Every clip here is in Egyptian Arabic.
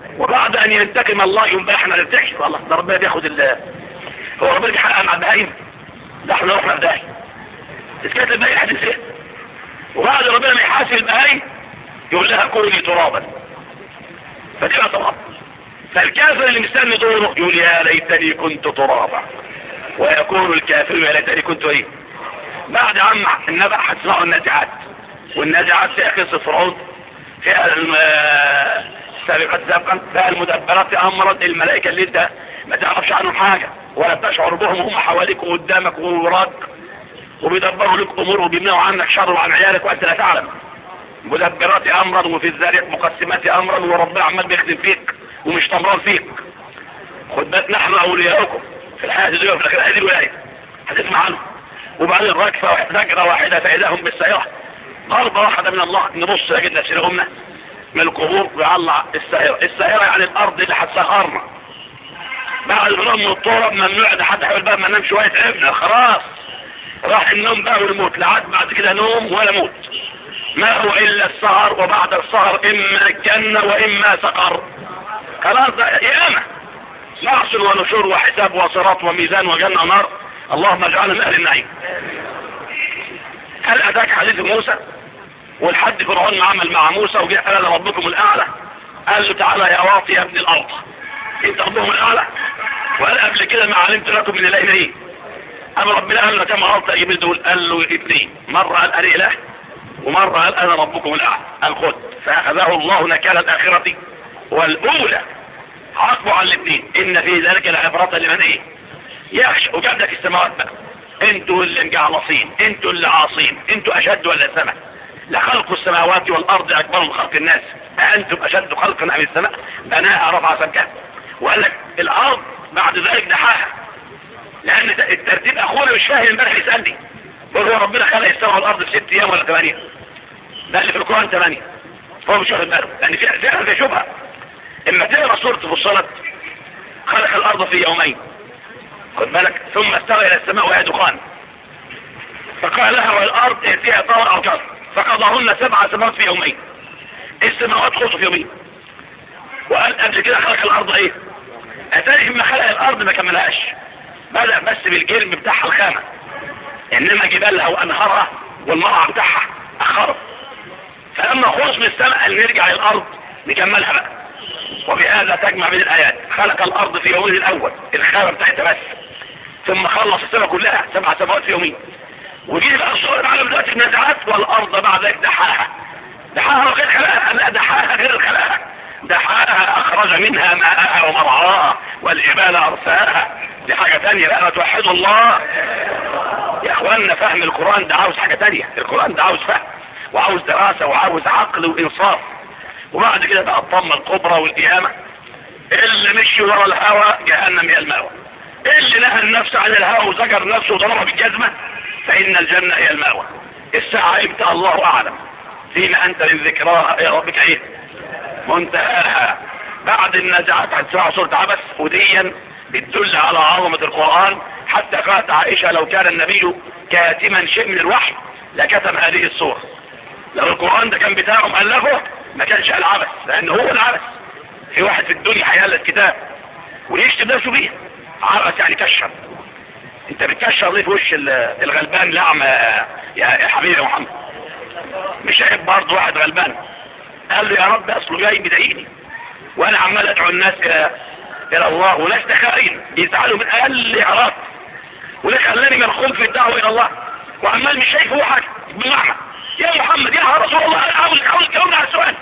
وبعد ان ينتقم الله يوم بقى احنا نرتاح والله ده ربنا بياخد ال هو ربنا بيحقق مع البهايم ده احنا رحنا بداية اسكات البهايم حدث ايه وبعد ربنا ما يحاسب البهايم يقول لها كوني ترابا فتبقى تراب فالكافر اللي مستني دوره يقول يا ليتني كنت ترابا ويقول الكافر يا ليتني كنت ايه بعد عم النبأ هتسمعوا النازعات والنازعات فيها قصة فرعون فيها السابقات سابقا فيها المدبرات امرت الملائكة اللي انت ما تعرفش عنهم حاجة ولا تشعر بهم هم حواليك وقدامك ووراك وبيدبروا لك امور وبيمنعوا عنك شر وعن عيالك وانت لا تعلم مدبرات امرا وفي الذاريات مقسمات امرا وربنا عمال بيخدم فيك ومش طمران فيك خد بالك نحن اولياؤكم في الحياة الدنيا وفي الاخره هذه الولاية هتسمع عنه وبعدين ركفة واحدة ذكرة واحدة فإذا هم بالسيارة ضربة واحدة من الله نبص نجد نفسنا أمنا من القبور ويعلع الساهرة الساهرة يعني الأرض اللي هتسهرنا بعد النوم من الطورة ممنوع ده حد حول بقى ما نام شوية عبنا خلاص راح النوم بقى والموت لعد بعد كده نوم ولا موت ما هو إلا السهر وبعد السهر إما الجنة وإما سقر خلاص ده قيامة معصر ونشور وحساب وصراط وميزان وجنة ونار اللهم اجعلنا من اهل النعيم هل اتاك حديث موسى والحد فرعون عمل مع موسى وجاء قال ربكم الاعلى قال له تعالى يا واطي يا ابن الارض انت ربهم الاعلى وقال قبل كده ما علمت لكم من الاله ايه اما ربنا قال له كم غلطه يجيب دول قال له اثنين مره قال انا اله ومره قال انا ربكم الاعلى قال خد فاخذه الله نكال الاخره والاولى عاقبوا على الاثنين ان في ذلك العبرة لمن ايه يخشى وجاب لك السماوات بقى انتوا اللي مجعلصين انتوا اللي عاصين انتوا اشد ولا السماء لخلق السماوات والارض اكبر من خلق الناس انتم اشد خلقا ام السماء بناها رفع سمكها وقال لك الارض بعد ذلك دحاها لان الترتيب اخونا مش فاهم امبارح يسالني هو ربنا خلق السماء والارض في ست ايام ولا ثمانيه ده اللي في القران ثمانيه هو مش واخد باله لان في فعلا في شبهه اما تقرا سوره فصلت خلق الارض في يومين خد بالك ثم استوى الى السماء وهي دخان فقال لها والارض ائتيها طوى او كسر فقضاهن سبع سماوات في يومين السماوات خلصوا في يومين وقال قبل كده خلق الارض ايه اتاري لما خلق الارض ما كملهاش بدأ بس بالجلم بتاعها الخامة انما جبالها وانهارها والمرعى بتاعها اخرت فلما خلص من السماء قال نرجع للارض نكملها بقى وبهذا تجمع بين الايات خلق الارض في يومين الاول الخامة بتاعتها بس ثم خلص السماء كلها سبع سماوات في يومين وجيب الأصول العالم دلوقتي النزعات والأرض بعد ذلك دحاها دحاها غير خلاها لا دحاها غير خلاها دحاها أخرج منها ماءها ومرعاها والجبال أرساها دي حاجة تانية بقى توحدوا الله يا اخواننا فهم القرآن ده عاوز حاجة تانية القرآن ده عاوز فهم وعاوز دراسة وعاوز عقل وإنصاف وبعد كده بقى الطمة الكبرى والقيامة اللي مشي ورا الهوى جهنم يا المأوى اللي نهى النفس عن الهوى وزجر نفسه وضربها بالجزمة فإن الجنة هي المأوى الساعة امتى الله أعلم فيما أنت من ذكراها يا ربك ايه منتهاها بعد النزعات هتسمع سورة عبس وديا بتدل على عظمة القرآن حتى قالت عائشة لو كان النبي كاتما شيء من الوحي لكتم هذه الصورة لو القرآن ده كان بتاعه مؤلفه ما كانش قال عبس لأن هو العبس في واحد في الدنيا هيالت كتاب ويشتم نفسه بيه عبس يعني كشر انت بتكشر ليه في وش الغلبان لعمة يا حبيبي يا محمد مش عيب برضه واحد غلبان قال له يا رب اصله جاي بيضايقني وانا عمال ادعو الناس الى الى الله وناس تخارين بيزعلوا من اقل اعراض وليه خلاني مرخوم في الدعوه الى الله وعمال مش شايف هو حاجه بالمعنى يا محمد يا رسول الله انا عاوز عاوز تجاوبني على السؤال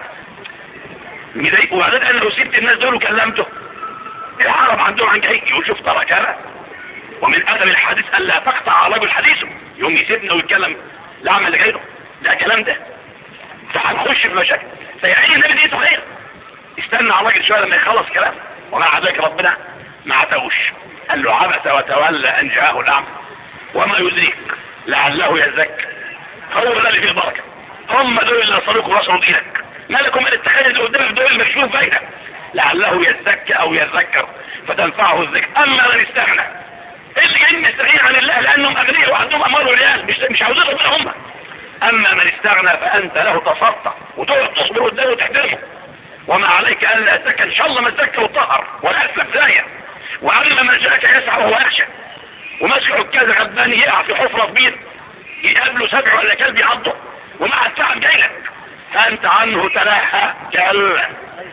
مضايق وبعدين انا لو سبت الناس دول وكلمته العرب عندهم عن جاي يقول شوف ترى انا ومن ادب الحديث الا تقطع على رجل حديثه يوم يسيبنا ويتكلم العمل اللي جاي له ده كلام ده فهنخش في مشاكل فيعني النبي دي صحيح استنى على الراجل شويه لما يخلص كلام ومع ذلك ربنا ما عتوش قال له عبس وتولى ان جاءه الاعمى وما يدريك لعله يزكى هو ده اللي فيه بركه هم دول اللي نصروك ونصروا دينك مالكم من التخيل اللي قدامك دول المكشوف فايده لعله يزكى او يذكر فتنفعه الذكر اما من استغنى اللي جايين مستغنين عن الله لانهم اغنياء وعندهم اموال وريال مش مش عاوزين ربنا هم اما من استغنى فانت له تصدق وتقعد تصبر قدامه وتحترمه وما عليك الا يزكى ان شاء الله ما زكى وطهر ولا يسلك زايا وعلم من جاءك يسعى وهو يخشى ومسك عكاز غلبان يقع في حفره كبير يقابله سبع ولا كلب يعضه ومع التعب جاي لك فانت عنه تلاها كلا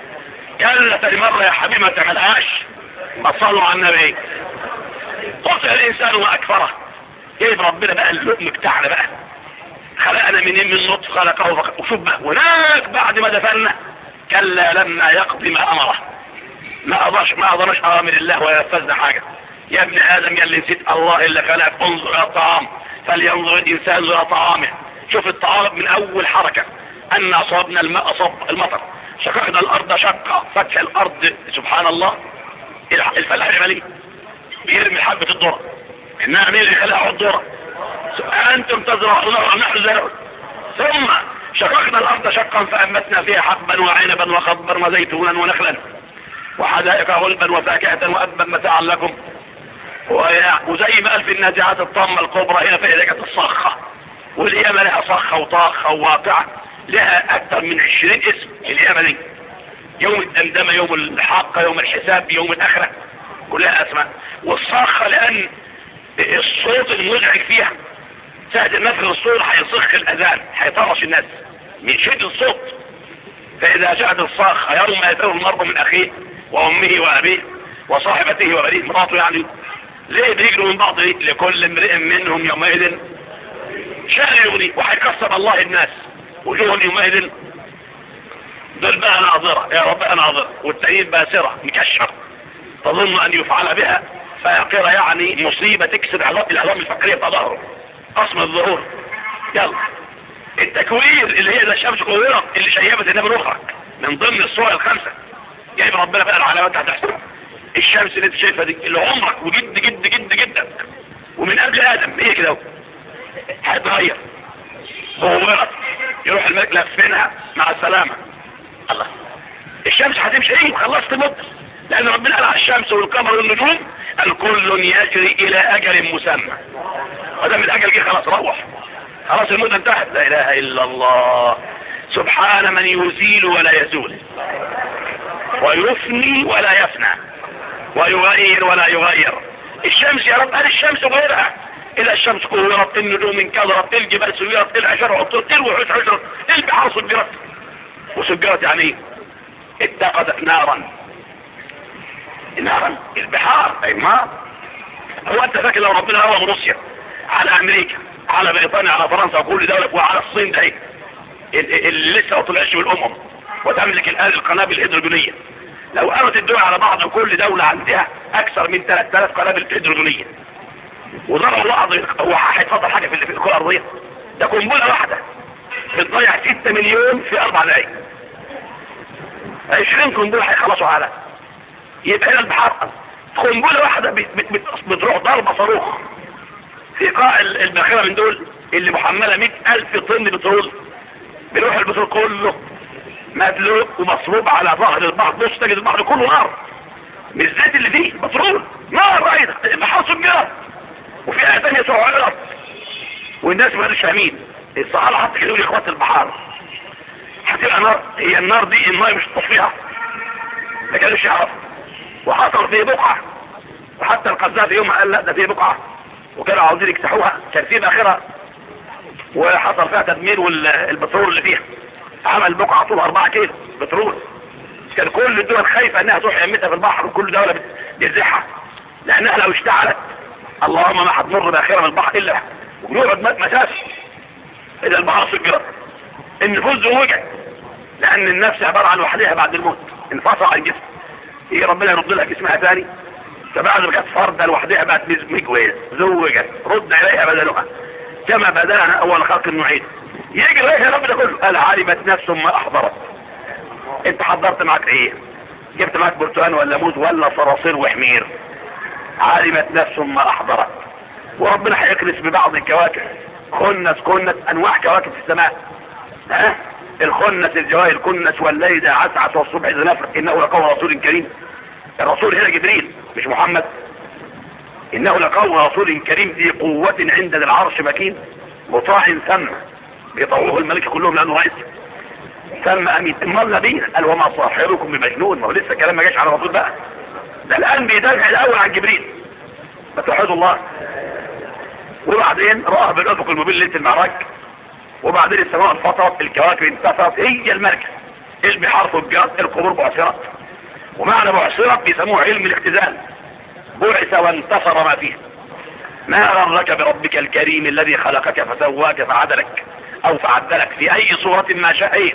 كلا مرة يا حبيبي ما تعملهاش صلوا على النبي قتل الانسان واكفره جايب ربنا بقى اللقم بتاعنا بقى خلقنا منين من نطف خلقه فق... وشوف بقى هناك بعد ما دفنا كلا لما يقضي ما امره ما اقدرش ما اقدرش اوامر الله ولا ينفذنا حاجه يا ابن ادم يا اللي نسيت الله اللي خلقك انظر الى الطعام فلينظر الانسان الى طعامه شوف الطعام من اول حركه ان اصابنا الماء صب المطر شققنا الارض شقة فتح الارض سبحان الله الفلاح يعمل ايه بيرمي حبة الذرة انها مين اللي خلقها الذرة انتم تزرعون ونحن زرعون ثم شققنا الارض شقا فانبتنا فيها حبا وعنبا وخضبا وزيتونا ونخلا وحدائق غلبا وفاكهة وابا متاعا لكم وزي ما قال في النازعات الطامة الكبرى هنا فإذا كانت الصخة والقيامة لها صخة وطاخة وواقعة لها اكثر من عشرين اسم القيامة دي يوم الدمدمة يوم الحاقة يوم الحساب يوم الاخرة كلها اسماء والصاخة لان الصوت المزعج فيها ساعة النفخ الصوت هيصخ الاذان هيطرش الناس من شدة الصوت فاذا جاءت الصاخة يوم يفر المرء من اخيه وامه وابيه وصاحبته وبنيه مراته يعني ليه بيجروا من بعض لكل امرئ منهم يومئذ شأن يغني وهيكسر الله الناس وجوه يومئذ دول بقى ناظرة يا رب ناظرة والتانيين باسرة مكشر تظن ان يفعل بها فيقرة يعني مصيبة تكسر العظام الفقرية بتاع ظهره قسم الظهور يلا التكوير اللي هي زي الشمس كورت اللي شيبت النبي الاخرى من ضمن الصور الخمسة جايب ربنا بقى العلامات هتحصل الشمس اللي انت شايفها دي اللي عمرك وجد جد جد جدك ومن قبل ادم هي كده هتغير غورت يروح الملك لفينها مع السلامة الله الشمس هتمشي ايه خلصت المدة لان ربنا قال على الشمس والقمر والنجوم الكل يجري الى اجل مسمى ودام الاجل جه خلاص روح خلاص المدة انتهت لا اله الا الله سبحان من يزيل ولا يزول ويفني ولا يفنى ويغير ولا يغير الشمس يا رب قال الشمس غيرها إذا الشمس كورت النجوم انكدرت الجبال سيرت العشر عطرت الوحوش عشرت البحار سجرت وسجرت يعني ايه اتخذت نارا نارا البحار اي نار هو انت فاكر لو ربنا هو روسيا على امريكا على بريطانيا على فرنسا وكل دولة وعلى الصين ده اللي لسه ما طلعش بالامم وتملك الان القنابل الهيدروجينيه لو قامت الدول على بعض وكل دولة عندها اكثر من 3000 قنابل هيدروجينيه وضرب بعض هو هيتفضل حاجة في الكرة الارضية ده قنبلة واحدة بتضيع 6 مليون في اربع دقايق 20 قنبلة هيخلصوا على يبقى هنا البحر قنبلة واحدة بتروح ضربة صاروخ في قاع الباخرة من دول اللي محملة 100 الف طن بترول بيروح البترول كله مدلوق ومصروب على ظهر البحر بص تجد البحر كله نار مش الزيت اللي فيه بترول نار رايدة البحر سجرة وفي آية تانية سعرت والناس ما كانوش فاهمين الصحابة حتى كانوا اخوات البحار هتبقى نار هي النار دي الماء مش تطفيها ما كانوش يعرفوا وحصل في بقعة وحتى القذافي يوم قال لا ده في بقعة وكانوا عاوزين يكتحوها كان في باخرة وحصل فيها تدمير والبترول اللي فيها عمل بقعة طول 4 كيلو بترول كان كل الدول خايفة انها تروح يمتها في البحر وكل دولة بتزحها لانها لو اشتعلت اللهم ما هتمر باخرة من البحر الا ويقعد مسافة اذا البحر سجرت النفوس وجع لان النفس عبارة عن وحدها بعد الموت انفصل عن الجسم يجي ربنا يرد لها جسمها ثاني فبعد ما كانت فردة لوحدها بقت مجوية زوجت رد اليها بدلها كما بدانا اول خلق نعيد يجي اليه رب ده كله قال علمت نفس ما احضرت انت حضرت معك ايه جبت معك برتقان ولا موز ولا صراصير وحمير علمت نفس ما احضرت وربنا هيكنس ببعض الكواكب خنس كنس انواع كواكب في السماء ها الخنس الجواهر الكنس والليل ده عسعس والصبح اذا نفر انه لقول رسول كريم الرسول هنا جبريل مش محمد انه لقول رسول كريم ذي قوة عند ذي العرش مكين مطاع ثم بيطوعه الملك كلهم لانه رئيس سمى امين امال نبينا قال وما صاحبكم بمجنون ما هو لسه الكلام ما جاش على الرسول بقى ده الان بيدافع الاول عن جبريل فتوحدوا الله وبعدين رآه بالافق المبين ليله المعراج وبعدين السماء انفطرت الكواكب انتفرت هي المركز ايش بحرف الجاد القبور بعثرت ومعنى بعثرت بيسموه علم الاختزال بعث وانتصر ما فيه ما غرك بربك الكريم الذي خلقك فسواك فعدلك او فعدلك في اي صورة ما شاء ايه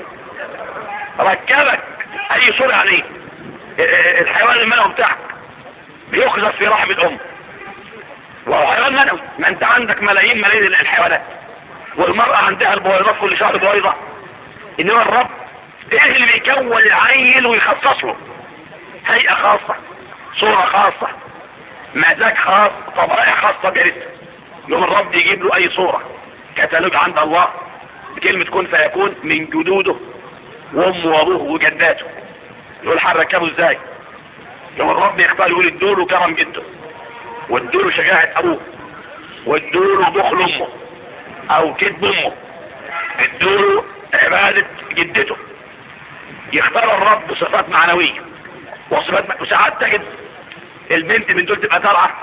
ركبك اي صورة عليه الحيوان المنوي بتاعك بيخزف في رحم الام وهو حيوان منوي ما انت عندك ملايين ملايين الحيوانات والمرأة عندها البويضات كل شهر بويضة انما الرب ايه اللي بيكون العيل ويخصص له هيئة خاصة صورة خاصة مزاج خاص طبائع خاصة برزق يوم الرب يجيب له اي صورة كتالوج عند الله بكلمة كن فيكون من جدوده وامه وابوه وجداته يقول حركبه ازاي يوم الرب يختار يقول ادوله كرم جده وادوله شجاعة ابوه وادوله بخل امه او كذب امه ادوله عبادة جدته يختار الرب صفات معنوية وصفات وساعات تجد البنت من دول تبقى طالعة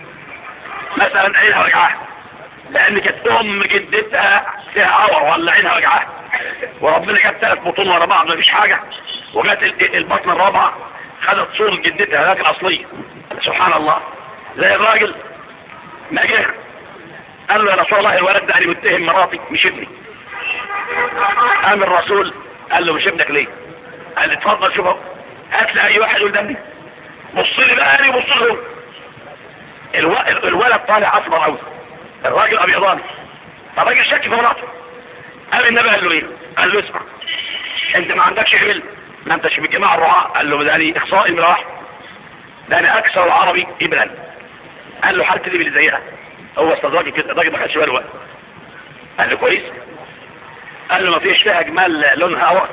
مثلا عينها وجعها لان كانت ام جدتها فيها اور ولا عينها وجعها وربنا جاب ثلاث بطون ورا بعض مفيش حاجة وجات البطن الرابعة خدت صورة جدتها لكن اصلية سبحان الله زي الراجل ما جه قال له يا رسول الله الولد ده انا متهم مراتي مش ابني قام الرسول قال له مش ابنك ليه قال لي اتفضل شوف هات لي اي واحد يقول ده ابني بص لي بقى انا بص له الو... الولد طالع اصفر قوي الراجل ابيضاني الراجل شك في مراته قال النبي قال له ايه قال له اسمع انت ما عندكش علم ما انتش من جماعه الرعاة قال له ده انا اخصائي من واحد ده انا اكثر العربي ابنا قال له حالتي دي اللي زيها هو استدراجي كده الراجل ما خدش باله قال له كويس قال له ما فيش فيها جمال لونها ورق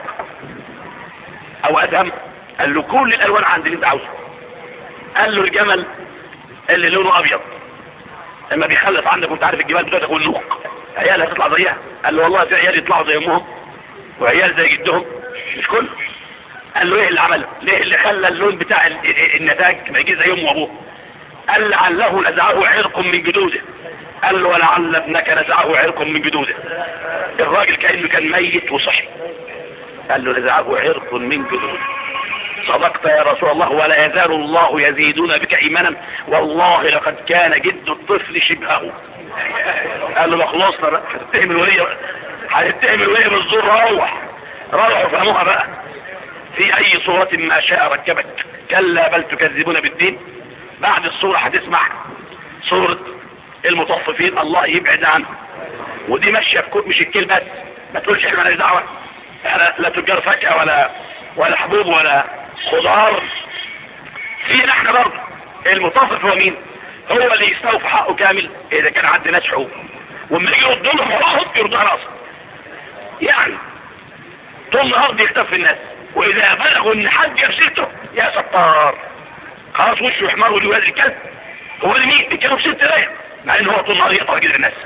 او ادهم قال له كل الالوان عندي اللي انت عاوزه قال له الجمل اللي لونه ابيض لما بيخلف عندك وانت عارف الجمال بتاعتك والنوق عيال هتطلع زيها قال له والله في عيال يطلعوا زي امهم وعيال زي جدهم مش كل قال له ايه اللي عمله ليه اللي خلى اللون بتاع النتاج ما يجي زي امه وابوه قال لعله نزعه عرق من جدوده قال له ولعل ابنك نزعه عرق من جدوده الراجل كأنه كان ميت وصحي قال له نزعه عرق من جدوده صدقت يا رسول الله ولا يزال الله يزيدون بك ايمانا والله لقد كان جد الطفل شبهه قال له ما خلصنا بقى هتتهم الولية هتتهم الولية بالزور روح روح وفهموها بقى في اي صورة ما شاء ركبك كلا بل تكذبون بالدين بعد الصورة هتسمع صورة المطففين الله يبعد عنه ودي ماشية في مش الكل بس ما تقولش احنا مالناش دعوة لا تجار فاكهة ولا ولا حبوب ولا خضار فينا احنا برضه المطفف هو مين هو اللي يستوفي حقه كامل اذا كان عند ناس حقوق وما يجي يرد لهم وراهم يردها راسه يعني طول النهار بيختفي الناس واذا بلغوا ان حد يفسده يا ستار خلاص وشه يحمر ولواد الكلب هو اللي مين بيتكلم بست رايه مع ان هو طول النهار يقطع جدر الناس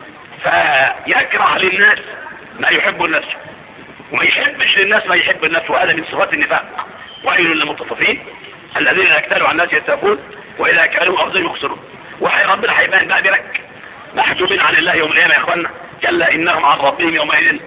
فيكره للناس ما يحب الناس وما يحبش للناس ما يحب الناس وهذا من صفات النفاق ويل للمتصفين الذين يكتالوا عن الناس يتقون واذا كانوا افضل يخسرون وحي ربنا هيبان بقى برك محجوبين عن الله يوم القيامه يا اخوانا كلا انهم عن ربهم يومئذ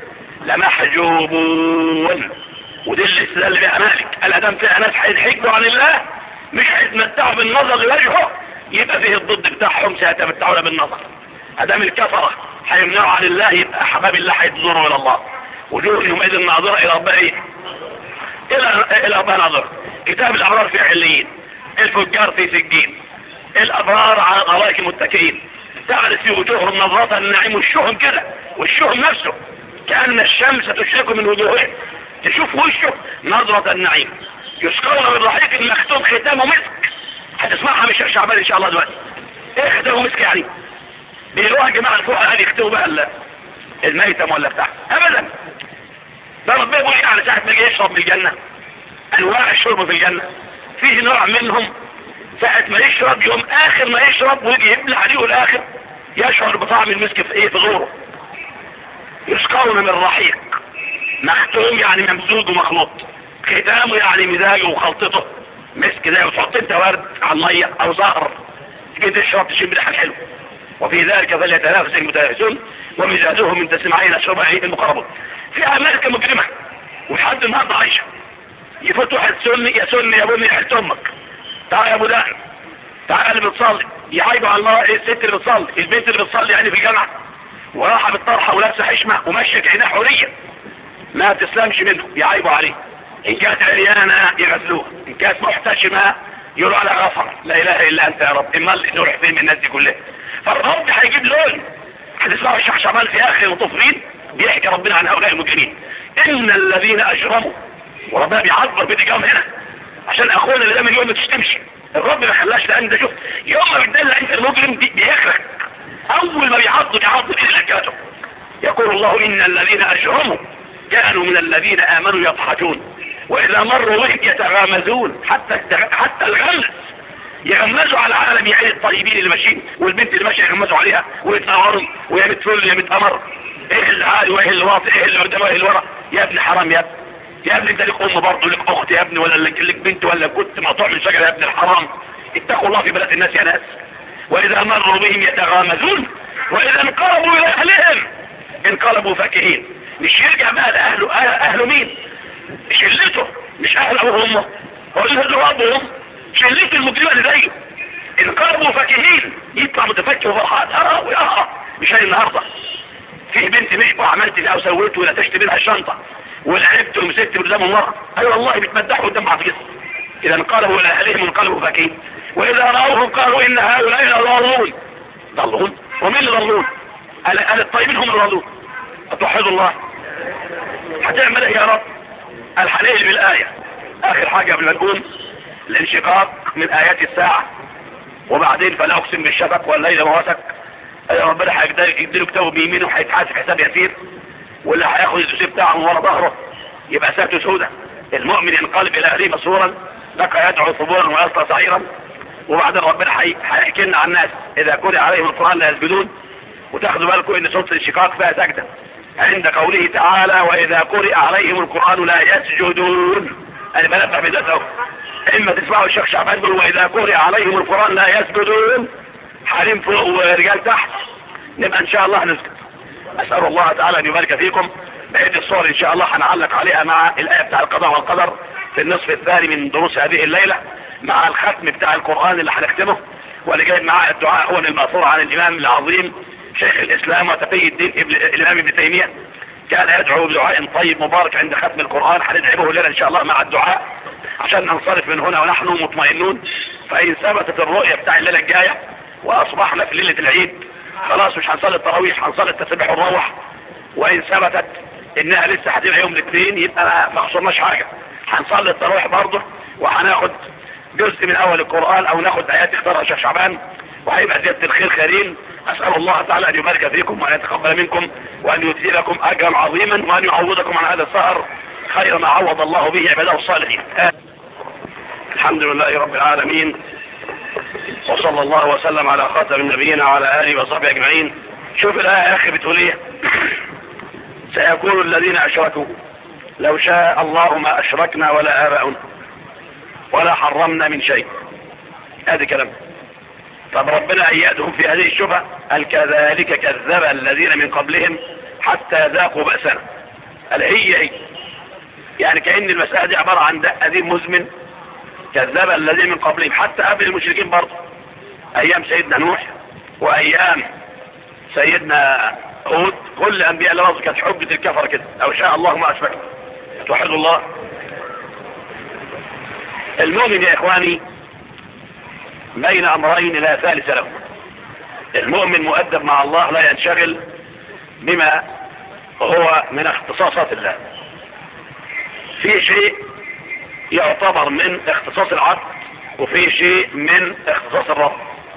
لمحجوبون ودي اللي اللي بها مالك الادام فيها ناس هيتحجبوا عن الله مش هيتمتعوا بالنظر لوجهه يبقى فيه الضد بتاعهم سيتمتعون بالنظر ادام الكفرة هيمنعوا عن الله يبقى احباب الله هيتزوروا الى الله وجوه يومئذ ناظرة الى ربها ايه الى الى ربها ناظرة كتاب الابرار في عليين الفجار في سجين الابرار على الارائك متكئين تعرف في وجوههم نظرة النعيم والشهم كده والشهم نفسه كأن الشمس تشرق من وجوههم تشوف وشه نظرة النعيم يسقون من رحيق مختوم ختامه مسك هتسمعها من الشيخ شعبان ان شاء الله دلوقتي ايه ختامه مسك يعني بيروح يا جماعه الفوق قال يختموا بقى الميتم ولا بتاع ابدا ده ربنا يقول يعني ساعه ما يجي يشرب من الجنه انواع الشرب في الجنه فيه نوع منهم ساعه ما يشرب يوم اخر ما يشرب ويجي يبلع عليه الاخر يشعر بطعم المسك في ايه في غوره يسقون من رحيق مختوم يعني ممزوج ومخلوط ختامه يعني مزاجه وخلطته مسك ده وتحط انت ورد على الميه او زهر تيجي تشرب تشم ريحه حلو وفي ذلك فليتنافس المتنافسون ومزاجه من تسمعين اشرب عيد المقربون في امريكا مجرمه ولحد النهارده عايشه يفوت واحد سني يا سني يا بني حلت امك تعال يا ابو دقن تعال اللي بتصلي يعيبوا على المرأة الست اللي بتصلي البنت اللي بتصلي يعني في الجامعة وراحة بالطرحة ولابسة حشمة وماشية عينها حورية ما تسلمش منه يعيبوا عليه ان كانت عريانة يغسلوها ان كانت محتشمة يقولوا على غفر لا اله الا انت يا رب امال نروح فين من الناس دي كلها فالرب هيجيب لون هتسمعوا الشيخ شعبان في اخر المطفرين بيحكي ربنا عن هؤلاء المجرمين ان الذين اجرموا وربنا بيعبر بالاجرام هنا عشان اخونا اللي ده من يوم ما تشتمش الرب ما خلاش لان ده شوف يوم ما بتدلع انت المجرم بيخرج اول ما بيعض بيعض الا كاتب يقول الله ان الذين اجرموا كانوا من الذين امنوا يضحكون واذا مروا بهم يتغامزون حتى حتى الغمز يغمزوا على العالم يعني الطيبين اللي ماشيين والبنت اللي ماشيه يغمزوا عليها ويتنوروا ويا متفل يا متأمر ايه اللي عالي وايه اللي واطي ايه اللي قدام وايه اللي ورا يا ابن حرام يا ابن يا ابني انت لك ام برضه لك اخت يا ابني ولا لك, لك بنت ولا كنت مقطوع من شجره يا ابن الحرام اتقوا الله في بلاد الناس يا ناس واذا مروا بهم يتغامزون واذا انقلبوا الى اهلهم انقلبوا فاكهين مش يرجع بقى لاهله اهله مين شلته مش اهل ابوه وامه هو اللي هو ابوهم شلته المجرمه اللي زيه انقلبوا فاكهين يطلع متفكر وفرحان اه وياه مش هاي النهارده في بنت مشي وعملت ده وسويت ونتشت منها الشنطه ولعبت ومسكت قدام المرأة اي أيوة والله بتمدحوا قدام بعض جسم اذا انقلبوا الى اهلهم انقلبوا فاكين واذا رأوهم قالوا ان هؤلاء لضالون ضلون ومين اللي ضلون قال الطيبين هم اللي ضلون اتوحدوا الله هتعمل ايه يا رب الحليل بالايه اخر حاجه قبل ما نقوم الانشقاق من ايات الساعه وبعدين فلا اقسم بالشفق والليل ما وسك ربنا هيديله كتابه بيمينه وهيتحاسب حساب يسير واللي هياخد الدوسيه بتاعه من ورا ظهره يبقى ساته سودة المؤمن ينقلب الى اهله مسرورا لقى يدعو ثبورا ويصلى سعيرا وبعدين ربنا هيحكي لنا عن الناس اذا قرئ عليهم القران لا يسجدون وتاخدوا بالكم ان سوره الانشقاق فيها سجده عند قوله تعالى واذا قرئ عليهم القران لا يسجدون انا بنبه بذاته اما تسمعوا الشيخ شعبان يقول واذا قرئ عليهم القران لا يسجدون حريم فوق ورجال تحت نبقى ان شاء الله نسجد اسأل الله تعالى ان يبارك فيكم بقية الصور ان شاء الله هنعلق عليها مع الاية بتاع القضاء والقدر في النصف الثاني من دروس هذه الليلة مع الختم بتاع القرآن اللي هنختمه واللي جايب معاه الدعاء هو المأثور عن الامام العظيم شيخ الاسلام وتقي الدين ابن الامام ابن تيمية كان يدعو بدعاء طيب مبارك عند ختم القرآن هندعي به لنا ان شاء الله مع الدعاء عشان ننصرف من هنا ونحن مطمئنون فإن ثبتت الرؤية بتاع الليلة الجاية وأصبحنا في ليلة العيد خلاص مش هنصلي التراويح هنصلي التسبيح ونروح وإن ثبتت إنها لسه هتبقى يوم الاثنين يبقى ما خسرناش حاجة هنصلي التراويح برضه وهناخد جزء من أول القرآن أو ناخد آيات اختارها شيخ شعبان وهيبقى زيادة الخير خيرين أسأل الله تعالى أن يبارك فيكم وأن يتقبل منكم وأن يؤتي لكم أجرا عظيما وأن يعوضكم عن هذا السهر خير ما عوض الله به عباده الصالحين الحمد لله رب العالمين وصلى الله وسلم على خاتم النبيين وعلى آله وصحبه أجمعين شوف الآية يا أخي بتقول إيه سيقول الذين أشركوا لو شاء الله ما أشركنا ولا آباؤنا ولا حرمنا من شيء هذا كلام طب ربنا أيدهم في هذه الشبهة قال كذلك كذب الذين من قبلهم حتى ذاقوا بأسنا قال هي هي يعني كأن المسألة دي عبارة عن قديم مزمن كذب الذين من قبلهم حتى قبل المشركين برضه ايام سيدنا نوح وايام سيدنا هود كل انبياء الله كانت حجة الكفر كده او شاء الله ما اشبك توحد الله المؤمن يا اخواني بين امرين لا ثالث له المؤمن مؤدب مع الله لا ينشغل بما هو من اختصاصات الله في شيء يعتبر من اختصاص العبد وفي شيء من اختصاص الرب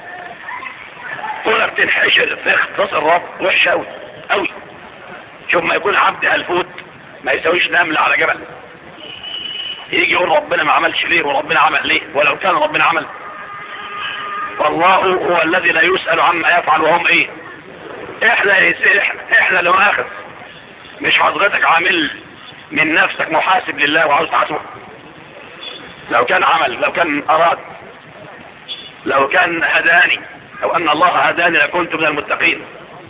كلها بتنحشر في اختصاص الرب وحشة قوي قوي شوف ما يكون عبد الفوت ما يسويش نمل على جبل يجي يقول ربنا ما عملش ليه وربنا عمل ليه ولو كان ربنا عمل والله هو الذي لا يسأل عما يفعل وهم ايه احنا احنا احنا اللي مؤاخذ مش حضرتك عامل من نفسك محاسب لله وعاوز تحاسبه لو كان عمل لو كان اراد لو كان هداني لو ان الله هداني لكنت من المتقين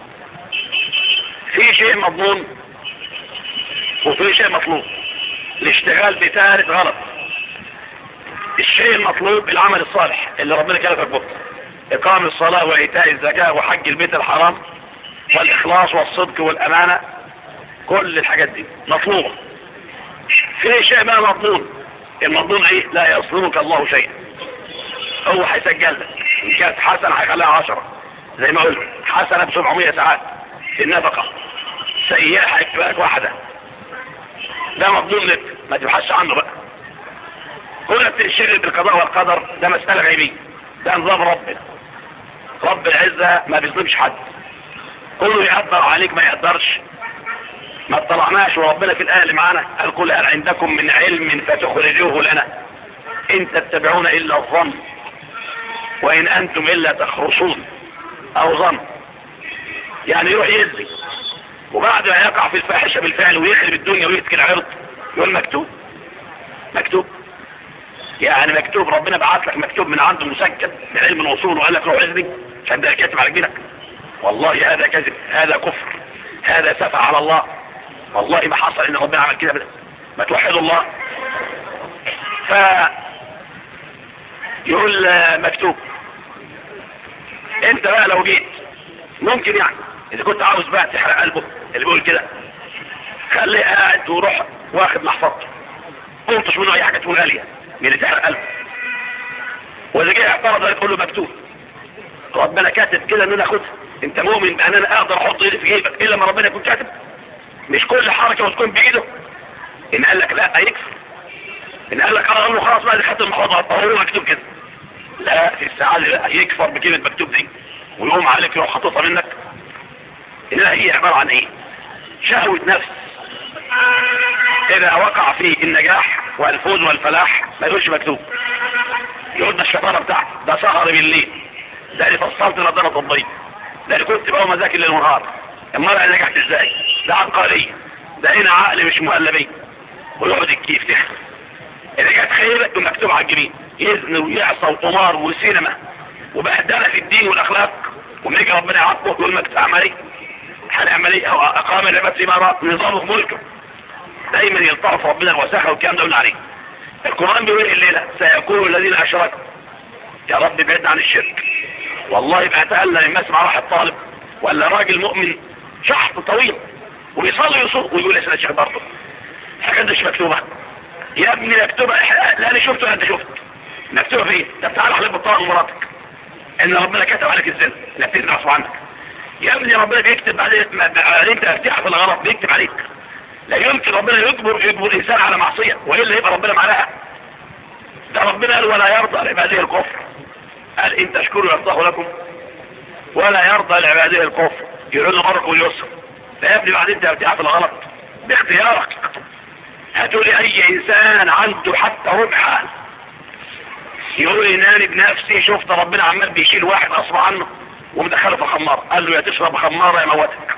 في شيء مضمون وفي شيء مطلوب الاشتغال بثالث غلط الشيء المطلوب العمل الصالح اللي ربنا كلفك به اقام الصلاة وايتاء الزكاة وحج البيت الحرام والاخلاص والصدق والامانة كل الحاجات دي مطلوبة في شيء ما مضمون المضمون ايه لا يظلمك الله شيئا هو هيسجل لك ان كانت حسنة هيخليها عشرة زي ما قلت حسنة ب 700 ساعات في النفقة سيئة هيكتبها لك واحدة ده مضمون لك ما تبحثش عنه بقى كل الشغل بالقضاء والقدر ده مسألة غيبية ده نظام ربنا رب العزة ما بيظلمش حد كله يقدر عليك ما يقدرش ما اطلعناش وربنا في الآية اللي معانا قال قل هل عندكم من علم فتخرجوه لنا إن تتبعون إلا الظن وإن أنتم إلا تخرصون أو ظن يعني يروح يزي وبعد ما يقع في الفاحشة بالفعل ويخرب الدنيا ويتكل العرض يقول مكتوب مكتوب يعني مكتوب ربنا بعت لك مكتوب من عنده مسجل بعلم الوصول وقال لك روح اذني عشان ده كاتب على جبينك والله هذا كذب هذا كفر هذا سفع على الله والله ما حصل ان ربنا عمل كده ما توحدوا الله ف يقول مكتوب انت بقى لو جيت ممكن يعني اذا كنت عاوز بقى تحرق قلبه اللي بيقول كده خليه قاعد وروح واخد محفظته قلتش منه اي حاجه تكون غاليه من اللي تحرق قلبه واذا جه اعترض يقول له مكتوب ربنا كاتب كده ان انا اخدها انت مؤمن بان انا اقدر احط ايدي في جيبك الا ما ربنا يكون كاتب مش كل حركه وتكون بايده ان قال لك لا يكفر ان قال لك انا اقول له خلاص بقى دي خدت المحفظه هو مكتوب كده لا في الساعه لا يكفر بكلمه مكتوب دي ويقوم عليك يروح حاططها منك انها هي عباره عن ايه شهوه نفس اذا وقع في النجاح والفوز والفلاح ما يقولش مكتوب يقول ده الشطاره بتاعتي ده سهر بالليل ده اللي فصلت نظاره طبيه ده اللي كنت بقى مذاكر للنهار امال انا نجحت ازاي ده عبقريه ده هنا عقل مش مهلبيه ويقعد الكيف تحت اذا كانت خيبه يبقى مكتوب على الجبين يزن ويعصى وقمار وسينما وبهدله في الدين والاخلاق وما يجي ربنا يعاقبه يقول مكتوب عمليه هنعمل ايه او اقام العباد في مرات نظامه ملكه دايما يلطف ربنا الوساخه والكلام ده قلنا عليه القرآن بيقول الليلة سيكون الذين أشركوا يا رب بعد عن الشرك والله بقى تألى لما اسمع راح الطالب ولا راجل مؤمن شحط طويل ويصلي يصوم ويقول يا سيدنا الشيخ برضه الحاجات دي مش مكتوبة يا ابني مكتوبة لا انا شفته ولا انت شفت مكتوبة في ايه طب تعالى احلف بالطاقة ومراتك ان ربنا كتب عليك الزنا لا بتزنع عنك يا ابني ربنا بيكتب عليك انت ارتياح في الغلط بيكتب عليك لا يمكن ربنا يجبر يجبر الانسان على معصية والا يبقى ربنا معناها ده ربنا قال ولا يرضى لعباده الكفر قال ان تشكروا يرضاه لكم ولا يرضى لعباده الكفر يقول له مرق واليسر لا يا ابني بعدين انت ارتياح في الغلط باختيارك هاتوا لي اي انسان عنده حتى ربح يقول لي ناني بنفسي شفت ربنا عمال بيشيل واحد اصبع عنه ومدخله في الخمارة قال له يا تشرب خمارة يا موتك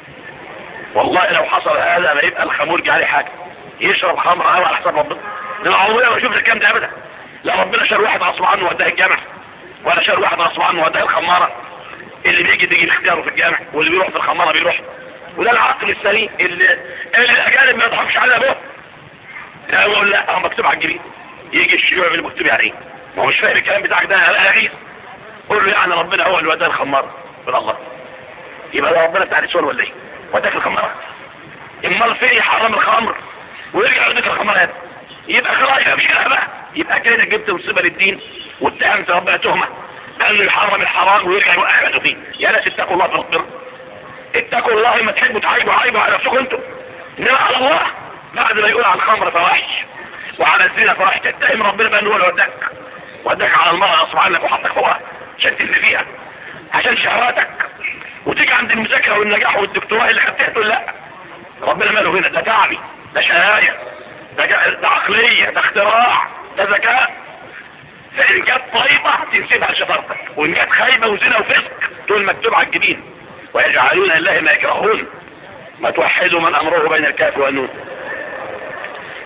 والله لو حصل هذا ما يبقى الخمور جه عليه حاجة يشرب خمر هوا على حساب ربنا انا عمري ما اشوف الكلام ده ابدا لا ربنا شال واحد غصب عنه وداه الجامع ولا شال واحد غصب عنه وداه الخمارة اللي بيجي بيجي اختياره في الجامع واللي بيروح في الخمارة بيروح وده العقل السليم اللي, اللي الاجانب ما يضحكش على ابوه لا يقول لا هو مكتوب على الجبين يجي الشيوع اللي مكتوب عليه ما هو مش فاهم الكلام بتاعك ده لا غيظ قول له يعني ربنا هو اللي وداه الخمارة قول الله يبقى ده ربنا بتاع السؤال ولا ايه وداك الخمارة امال فين يحرم الخمر ويرجع يديك الخمر هذا يبقى خلاص مش كده بقى يبقى كده جبت مصيبه للدين واتهمت ربنا تهمه قال له يحرم الحرام ويرجع يوقع عباده فيه يا ناس اتقوا الله في البر اتقوا الله ما تحبوا تعيبوا عيبوا على نفسكم انتم انما على الله بعد ما يقول على الخمر فواحش وعلى الزنا فواحش تتهم ربنا بقى هو اللي وداك وداك على المرأة غصب عنك وحطك فوقها عشان تلي فيها عشان شهواتك وتيجي عند المذاكره والنجاح والدكتوراه اللي خدتها تقول لا ربنا ماله هنا ده تعبي ده شهاية ده, ده عقلية ده اختراع ده ذكاء فإن كانت طيبة تنسبها لشطارتك وإن كانت خايبة وزنا وفسق تقول مكتوب على الجبين ويجعلون لله ما يكرهون ما توحدوا من أمره بين الكاف والنون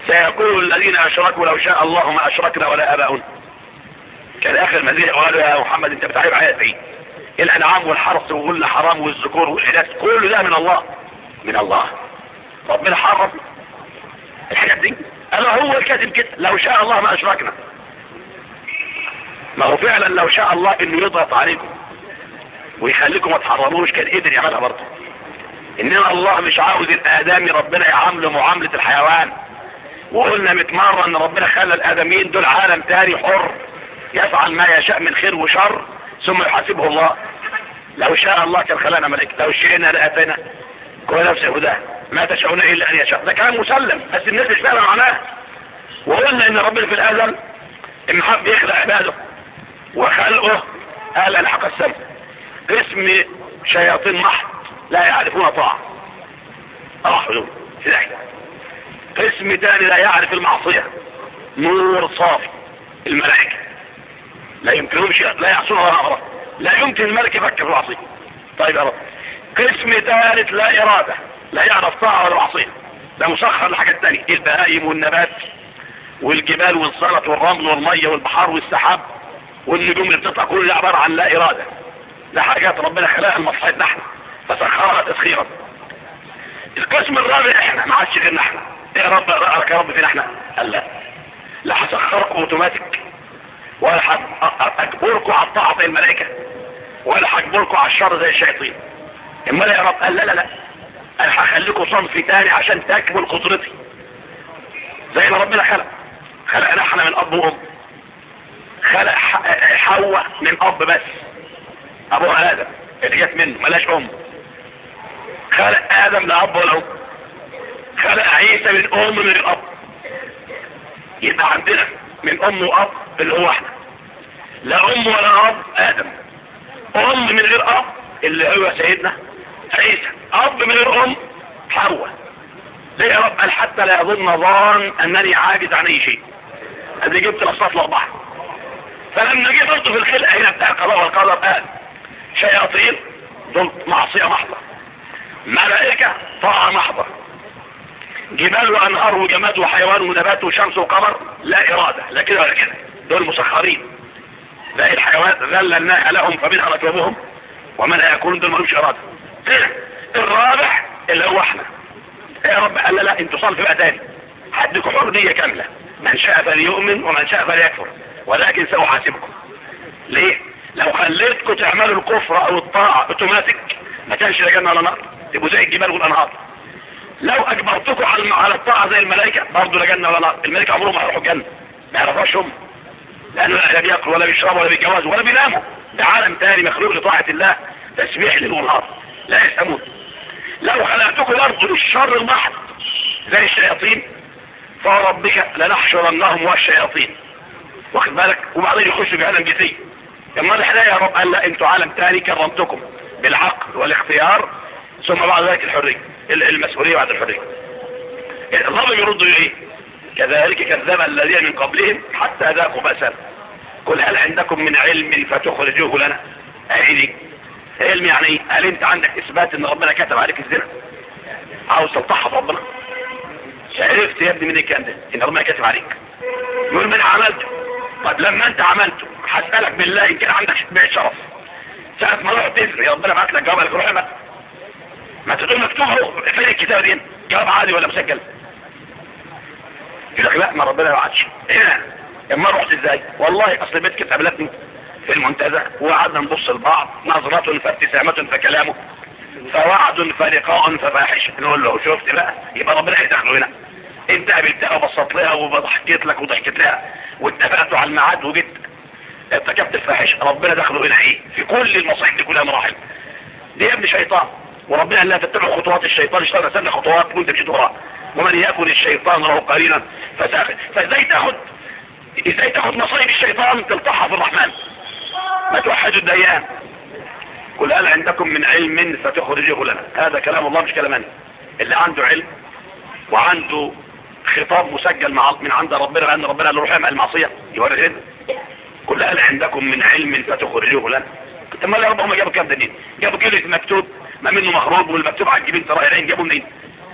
سيقول الذين اشركوا لو شاء الله ما اشركنا ولا اباؤنا كان اخر المزيد قالوا يا محمد انت بتعيب عليها ايه الانعام والحرث وقلنا حرام والذكور والحداث كل ده من الله من الله ربنا حرم الحاجات دي انا هو الكاتب كده لو شاء الله ما اشركنا ما هو فعلا لو شاء الله انه يضغط عليكم ويخليكم ما تحرموش كان قدر يعملها برضه انما الله مش عاوز الادمي ربنا يعامله معاملة الحيوان وقلنا متمرة ان ربنا خلى الادميين دول عالم تاني حر يفعل ما يشاء من خير وشر ثم يحاسبه الله لو شاء الله كان خلانا ملك لو شئنا لاتينا كل نفسه هداه ما تشاءون الا ان يشاء ده كلام مسلم بس الناس مش فاهمه معناه وقلنا ان ربنا في الازل ان حب يخلق عباده وخلقه قال الحق السم اسم شياطين محض لا يعرفون طاعة راحوا دول في داحية قسم تاني لا يعرف المعصية نور صافي الملائكة لا يمكنهم شيء لا يعصون الله أمره لا يمكن الملك يفكر في المعصية طيب يا رب قسم ثالث لا إرادة لا يعرف طاعة ولا معصية ده مسخر لحاجة تانية البهائم والنبات والجبال والصلة والرمل والمية والبحار والسحاب والنجوم اللي بتطلع كل ده عبارة عن لا إرادة ده حاجات ربنا خلقها لمصلحتنا احنا فسخرها تسخيرا القسم الرابع احنا ما عادش غيرنا احنا يا رب رأيك يا رب فينا احنا قال لا لا هسخركم اوتوماتيك ولا هجبركم على الطاعة زي الملائكة ولا هجبركم على الشر زي الشياطين اما يا رب قال لا لا لا انا هخليكم صنف تاني عشان تكمل قدرتي زي ما ربنا خلق خلقنا احنا من اب وام خلق حواء من اب بس ابوها ادم اللي جت منه ملاش ام خلق ادم لا اب ولا ام خلق عيسى من ام من الاب يبقى عندنا من ام واب اللي هو احنا لا ام ولا اب ادم ام من غير اب اللي هو سيدنا عيسى اب من غير ام حواء ليه يا رب قال حتى لا يظن ظان انني عاجز عن اي شيء ادي جبت الاصوات لاربعه فلما جه برضه في الخلقه هنا بتاع القضاء والقدر قال شياطين دول معصيه محضه ملائكه طاعه محضه جبال وانهار وجماد وحيوان ونبات وشمس وقمر لا اراده لا كده ولا كده دول مسخرين لا الحيوانات ذللناها لهم فمنها ركبهم ومنها يكون دول ملوش اراده الرابع اللي هو احنا يا رب قال لا لا انتوا صنف بقى تاني حدكم حرية كاملة من شاء فليؤمن ومن شاء فليكفر ولكن سأحاسبكم ليه لو خليتكم تعملوا الكفر او الطاعة اوتوماتيك ما كانش لا جنة ولا نار تبقوا زي الجبال والانهار لو اجبرتكم على على الطاعة زي الملائكة برضه لا جنة ولا نار الملائكة عمرهم ما هيروحوا الجنة ما يعرفوش هم لانه لا بياكلوا ولا بيشربوا ولا بيتجوزوا ولا بيناموا ده عالم تاني مخلوق لطاعة الله تسبيح ليل ونهار لا يسأمون لو خلقتكم برضه للشر المحض زي الشياطين فربك لنحشرنهم والشياطين واخد بالك وبعدين يخشوا جهنم جثي اما احنا يا رب قال لا انتوا عالم تاني كرمتكم بالعقل والاختيار ثم بعد ذلك الحرية المسؤولية بعد الحرية الرب يرد ايه كذلك كذب الذين من قبلهم حتى ذاقوا بأسا قل هل عندكم من علم فتخرجوه لنا اهدي علم يعني ايه هل انت عندك اثبات ان ربنا كتب عليك الزنا عاوز تلتحف ربنا عرفت يا ابني من الكلام ده ان ربنا كتب عليك يقول من عملته طب لما انت عملته هسألك بالله ان كان عندك بيع شرف ساعة ما روح تزري ربنا بعت لك جواب لك روح ما ما تقول مكتوب اهو فين الكتاب دي جواب عادي ولا مسجل يقول لك لا ما ربنا ما بعتش هنا اما رحت ازاي والله اصل بيت كتاب لتني في المنتزه وقعدنا نبص لبعض نظرة فابتسامة فكلامه فوعد فلقاء ففاحش نقول له شفت بقى يبقى ربنا هيدخله هنا انت قابلتها وبصت لها وضحكت لك وضحكت لها واتفقتوا على الميعاد وجيت ارتكبت الفاحش ربنا دخله هنا ايه في كل المصايب دي كلها مراحل دي يا ابن شيطان وربنا قال لا تتبع خطوات الشيطان الشيطان سنة خطوات وانت مشيت وراه ومن يكن الشيطان له قرينا فساخر فازاي تاخد ازاي تاخد مصايب الشيطان تلطحها في الرحمن ما توحدوا الديان قل هل عندكم من علم فتخرجه لنا هذا كلام الله مش كلام انا اللي عنده علم وعنده خطاب مسجل مع من عند ربنا لان ربنا قال له روح اعمل المعصيه يوري هنا قل هل عندكم من علم فتخرجوه لنا طب ما يا رب هم جابوا كام دليل جابوا كلمه مكتوب ما منه مخروج والمكتوب على الجبين ترى العين جابوا منين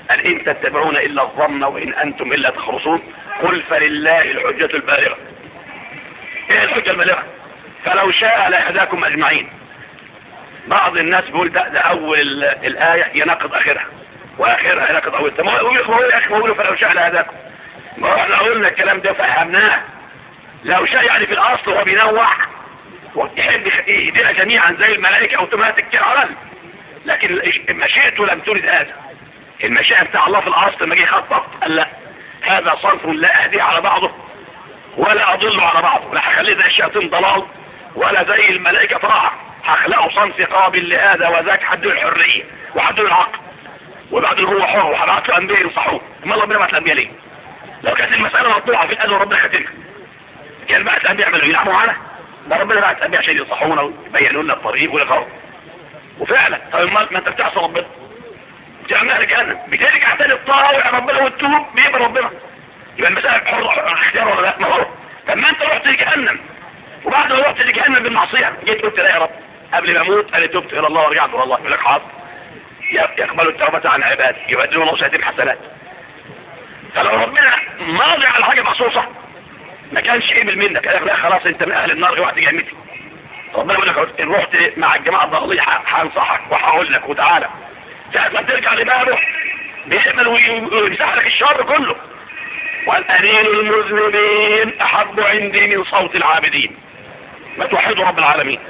قال إن تتبعون إلا الظن وإن أنتم إلا تخرصون قل فلله الحجة البالغة إيه الحجة البالغة فلو شاء لهداكم أجمعين بعض الناس بيقول ده, ده أول الآية يناقض آخرها وآخرها يناقض أول ما هو يا أخي بيقولوا فلو شاء لهداكم ما هو احنا قلنا الكلام ده فهمناه لو شاء يعني في الأصل هو بينوع ويحب يهدينا جميعا زي الملائكة أوتوماتيك كده على لكن مشيئته لم ترد هذا المشيئة بتاع الله في الأصل لما جه يخطط قال لا هذا صنف لا أهدي على بعضه ولا أضل على بعضه لا هخليه زي الشياطين ضلال ولا زي الملائكة طاعة هخلقه صنف قابل لهذا وذاك حده الحرية وحده العقل وبعدين هو حر وهبعت له أنبياء ينصحوه ما الله ربنا بعت الأنبياء ليه؟ لو كانت المسألة مطبوعة في الأذى وربنا ختمها كان بعت الأنبياء يعملوا يلعبوا معانا ده ربنا بعت الأنبياء عشان ينصحونا ويبينوا لنا الطريق والغرض وفعلا طيب ما انت بتعصى ربنا بتعملها جهنم بترجع تاني الطاوع ربنا والتوب بيقبل ربنا يبقى المسألة حر اختيار ولا لا ما هو طب ما انت رحت لجهنم وبعد ما رحت لجهنم بالمعصية جيت قلت لا يا رب قبل ما اموت انا تبت الى الله ورجعت الى الله يقول لك حاضر يقبل التوبة عن عباده يبدلوا نصيحتهم حسنات فلو ربنا ماضي على حاجة مخصوصة ما كانش قبل منك قال لا خلاص انت من اهل النار وقت جنتي ربنا يقول لك ان رحت مع الجماعة الضالية هنصحك وهقول لك وتعالى ساعة ما ترجع لبابه بيعمل ويمسح لك الشر كله والأنين المذنبين أحب عندي من صوت العابدين ما توحدوا رب العالمين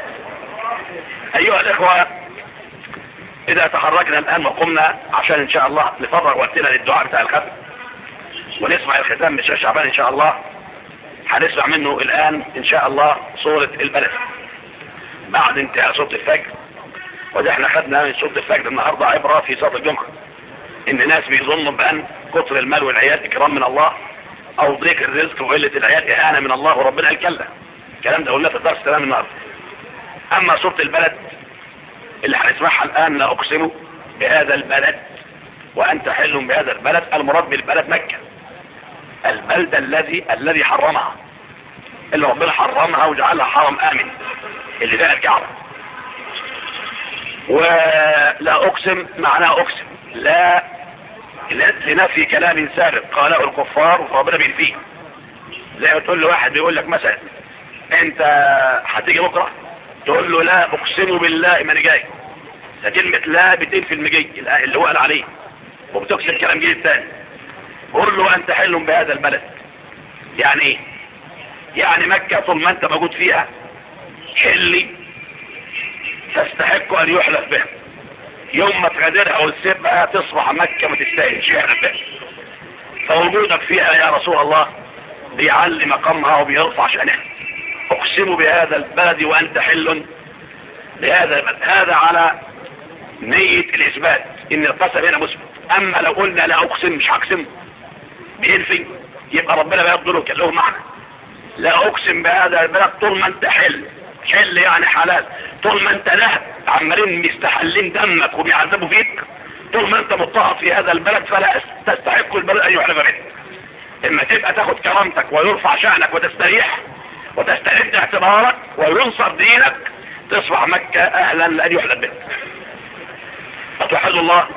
أيها الإخوة إذا تحركنا الآن وقمنا عشان إن شاء الله نفرغ وقتنا للدعاء بتاع الختم ونسمع الختام من شهر شعبان إن شاء الله هنسمع منه الآن إن شاء الله صورة البلد بعد انتهاء صورة الفجر وده احنا خدنا من سورة الفجر النهاردة عبرة في صلاة الجمعة ان ناس بيظنوا بان كتر المال والعيال اكرام من الله او ضيق الرزق وقلة العيال اهانة من الله وربنا قال كلا الكلام ده قلنا في الدرس كلام النهاردة اما سورة البلد اللي هنسمعها الان لا اقسم بهذا البلد وانت حل بهذا البلد المراد بالبلد مكة البلد الذي الذي حرمها اللي ربنا حرمها وجعلها حرم امن اللي فيها الكعبة ولا اقسم معناه اقسم لا لنفي كلام سابق قاله الكفار وربنا بينفيه زي ما تقول له واحد بيقول لك مثلا انت هتيجي بكره تقول له لا اقسم بالله ما انا جاي ده كلمه لا بتنفي المجي اللي هو قال عليه وبتقسم كلام جديد تاني قول له انت حل بهذا البلد يعني ايه يعني مكه طول ما انت موجود فيها حلي تستحق ان يحلف بها يوم ما تغادرها وتسيبها تصبح مكة ما تستاهلش يحلف بها فوجودك فيها يا رسول الله بيعلي مقامها وبيرفع شأنها اقسم بهذا البلد وانت حل بهذا البلد هذا على نية الاثبات ان القسم هنا مثبت اما لو قلنا لا اقسم مش هقسم بينفي يبقى ربنا بيقدره كان له معنى لا اقسم بهذا البلد طول ما انت حل حل يعني حلال طول ما انت لهب عمالين مستحلين دمك وبيعذبوا فيك طول ما انت مضطهد في هذا البلد فلا تستحق البلد ان يحلف به اما تبقى تاخد كرامتك ويرفع شأنك وتستريح وتستعد اعتبارك وينصر دينك تصبح مكة اهلا لان يحلف به اتوحد الله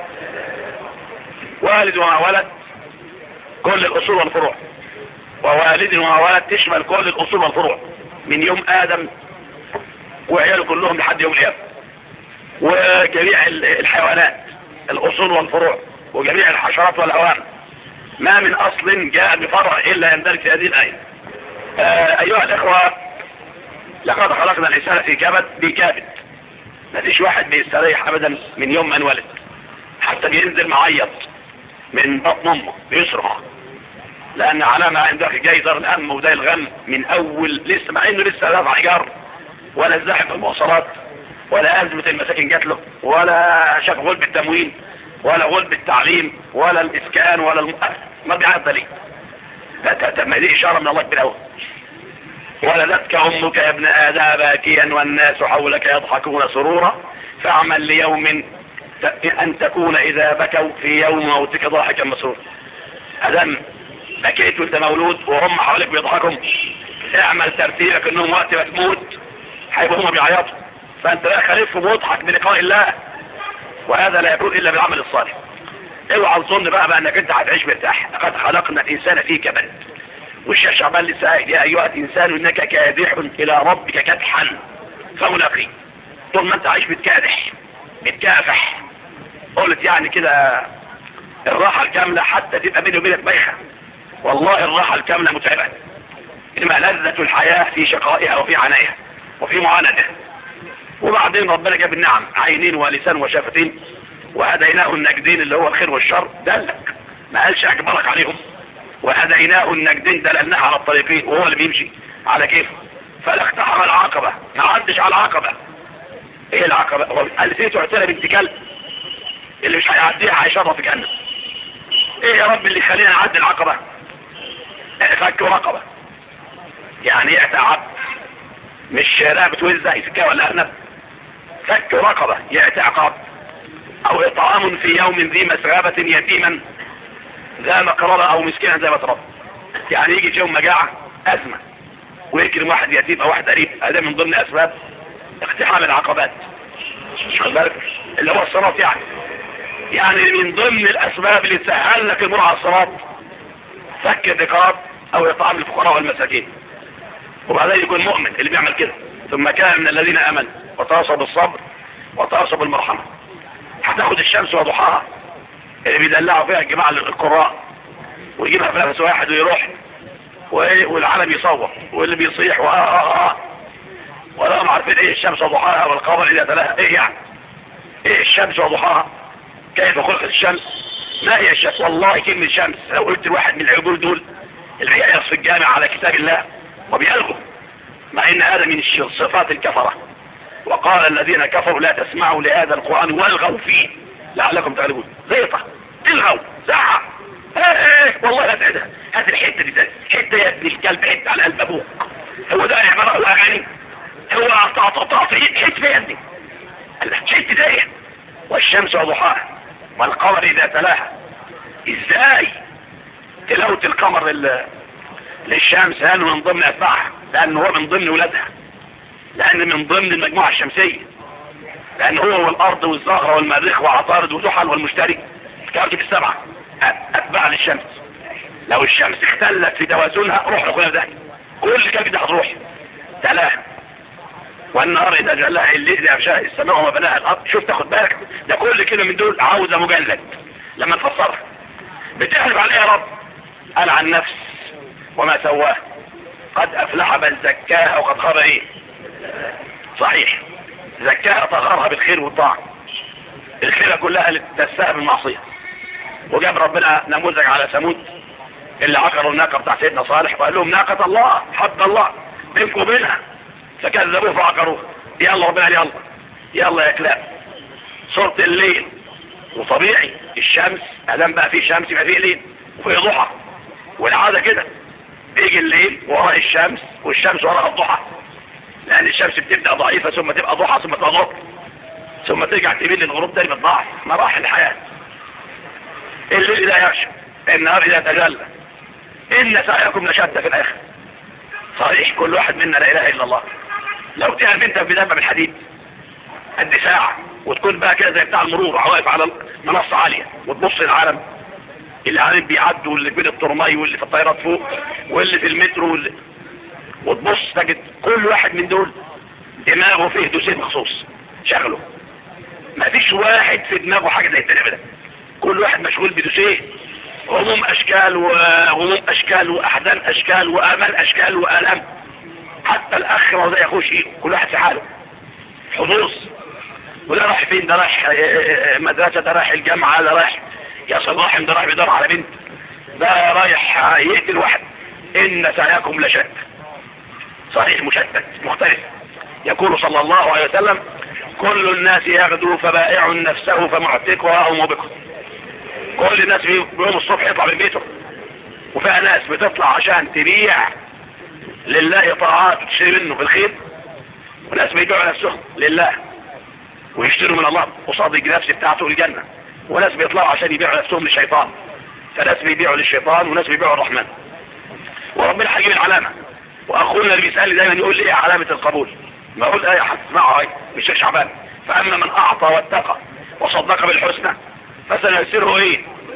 والد وما ولد كل الاصول والفروع ووالد وما ولد تشمل كل الاصول والفروع من يوم ادم وعياله كلهم لحد يوم القيامه وجميع الحيوانات الاصول والفروع وجميع الحشرات والهوام ما من اصل جاء بفرع الا يندرج في هذه الايه آه ايها الاخوه لقد خلقنا الانسان في كبد بكبد ما فيش واحد بيستريح ابدا من يوم ما انولد حتى بينزل معيط من بطن امه بيصرخ لان علامة عندك جاي دار الام وده الغم من اول لسه مع انه لسه لا عجار ولا الزاحف في المواصلات ولا ازمة المساكن جات له ولا شاف غلب التموين ولا غلب التعليم ولا الاسكان ولا الم... ما بيعد ليه ما دي اشارة من الله كبير قوي ولدتك امك يا ابن ادم باكيا والناس حولك يضحكون سرورا فاعمل ليوم ان تكون اذا بكوا في يوم موتك ضاحكا مسرورا ادم بكيت وانت مولود وهم حواليك بيضحكوا اعمل ترتيبك انهم وقت ما تموت هيبقوا هم بيعيطوا فانت لا خليفهم واضحك بلقاء الله وهذا لا يكون الا بالعمل الصالح اوعى تظن بقى, بقى انك انت هتعيش مرتاح لقد خلقنا الانسان في كبد والشيخ شعبان لسه قايل يا ايها الانسان انك كادح الى ربك كدحا فملاقيه طول ما انت عايش بتكادح بتكافح قلت يعني كده الراحة الكاملة حتى تبقى بيني وبينك بايخة والله الراحة الكاملة متعبة إنما لذة الحياة في شقائها وفي عنائها وفي معاندها وبعدين ربنا جاب النعم عينين ولسان وشفتين وهديناه النجدين اللي هو الخير والشر دلك ما قالش اجبرك عليهم وهديناه النجدين دللناه على الطريقين وهو اللي بيمشي على كيفه فلا اقتحم العقبة ما عدش على العقبة ايه العقبة هو قال فيه تعتنى بنت كلب اللي مش هيعديها هيشرف في جهنم ايه يا رب اللي يخلينا نعدي العقبة فك رقبة يعني ايه عبد مش رقبة وزة يفكها ولا ارنب فك رقبة يأتي عقاب او اطعام في يوم ذي مسغبة يتيما ذا مقربة او مسكينا ذا متربة يعني يجي في يوم مجاعة ازمة ويكرم واحد يتيم او واحد قريب هذا من ضمن اسباب اقتحام العقبات اللي هو الصراط يعني يعني من ضمن الاسباب اللي تسهل لك المرء على الصراط فك الرقاب او اطعام الفقراء والمساكين وبعدين يكون مؤمن اللي بيعمل كده ثم كان من الذين امنوا وتواصوا بالصبر وتواصوا بالمرحمه هتاخد الشمس وضحاها اللي بيدلعوا فيها الجماعه القراء ويجيبها في نفس واحد ويروح والعالم يصور واللي بيصيح وآه آه آه ولا ما عارفين ايه الشمس وضحاها والقمر اذا تلاها ايه يعني ايه الشمس وضحاها كيف خلقت الشمس ما هي الشمس والله كلمة شمس لو قلت الواحد من العقول دول اللي بيحرص في الجامع على كتاب الله وبيلغوا مع ان هذا من صفات الكفرة وقال الذين كفروا لا تسمعوا لهذا القرآن والغوا فيه لعلكم تغلبون زيطة الغوا زعق ايه ايه والله هتعدها هات الحتة دي حتة يا ابن الكلب حتة على قلب ابوك هو ده اعمال الاغاني هو تعطي حتة يا ابني حتة ده والشمس وضحاها والقمر اذا تلاها ازاي تلاوة القمر للشمس هل من ضمن اتباعها لانه هو من ضمن ولادها لان من ضمن المجموعة الشمسية لان هو والارض والزهرة والمريخ وعطارد وزحل والمشتري الكواكب السبعة اتباع للشمس لو الشمس اختلت في توازنها روح لكل ده كل كلب ده هتروح تلاها والنهار اذا جعلها الليل اذا افشاها السماء وما بناها الارض شوف تاخد بالك ده كل كلمه من دول عاوزه مجلد لما تفسرها بتحلف على ايه يا رب قال عن نفس وما سواه قد افلح من زكاها وقد خاب ايه صحيح زكاها طهرها بالخير والطاعه الخيره كلها اللي تستهب المعصيه وجاب ربنا نموذج على ثمود اللي عقروا الناقه بتاع سيدنا صالح وقال لهم ناقه الله حد الله بينكم وبينها فكذبوه فعقروه يلا ربنا يلا يلا يا كلاب صورة الليل وطبيعي الشمس ادام بقى في شمس يبقى في ليل وفي ضحى والعادة كده بيجي الليل وراء الشمس والشمس وراء الضحى لان الشمس بتبدأ ضعيفة ثم تبقى ضحى ثم تبقى ضغط ثم ترجع تميل للغروب تاني بتضاعف مراحل الحياة الليل اذا يغشى النهار اذا تجلى ان سعيكم لشتى في الاخر صحيح كل واحد منا لا اله الا الله لو تعرف انت في دابة بالحديد قد ساعة وتكون بقى كده زي بتاع المرور واقف على منصة عالية وتبص العالم اللي عالم بيعدوا واللي بين الترمي واللي في الطيارات فوق واللي في المترو واللي وتبص تجد كل واحد من دول دماغه فيه دوسين مخصوص شغله ما فيش واحد في دماغه حاجة زي التاني ابدا كل واحد مشغول بدوسين هموم اشكال وهموم اشكال واحزان اشكال وامال اشكال والام حتى الاخ ما يخوش ايه كل واحد في حاله حظوظ وده راح فين ده رايح مدرسة ده رايح الجامعة ده رايح يا صلاح ده رايح بيدور على بنت ده رايح يقتل واحد ان سعيكم لشتى صحيح مشتت مختلف يقول صلى الله عليه وسلم كل الناس يغدو فبائع نفسه فمعتقها او موبقها كل الناس بيوم الصبح يطلع من بيته وفيها ناس بتطلع عشان تبيع لله طاعات تشتري منه بالخير وناس بيبيعوا نفسهم لله ويشتروا من الله قصاد النفس بتاعته الجنة وناس بيطلعوا عشان يبيعوا نفسهم للشيطان فناس بيبيعوا للشيطان وناس بيبيعوا الرحمن وربنا هيجيب العلامة واخونا اللي بيسألني دايما يقول لي ايه علامة القبول ما اقول ايه هتسمعها هاي مش شيخ شعبان فاما من اعطى واتقى وصدق بالحسنى فسنيسره ايه